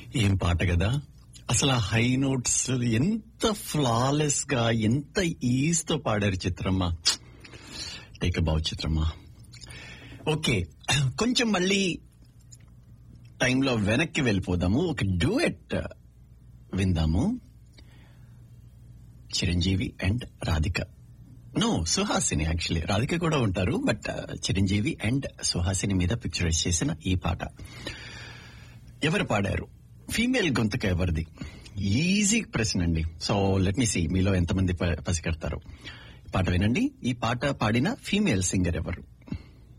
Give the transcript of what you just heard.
ఏం పాట కదా అసలు ఆ హై నోట్స్ ఎంత ఫ్లాలెస్ గా ఎంత ఈజ్ తో పాడారు చిత్రమ్మ టేక్ అబౌట్ చిత్రమ్మ ఓకే కొంచెం మళ్ళీ టైంలో వెనక్కి వెళ్ళిపోదాము ఒక డూయట్ విందాము Chiranjeevi and Radhika no Suhasini actually Radhika కూడా ఉంటారు బట్ చిరంజీవి అండ్ సుహాసిని మీద పిక్చరైజ్ చేసిన ఈ పాట ఎవరు పాడారు ఫీమేల్ గొంతుక ఎవరిది ఈజీ ప్రశ్న అండి సో లెట్ మీ సీ మీలో ఎంతమంది ప- పసిగడతారు పాట వినండి ఈ పాట పాడిన ఫీమేల్ సింగర్ ఎవరు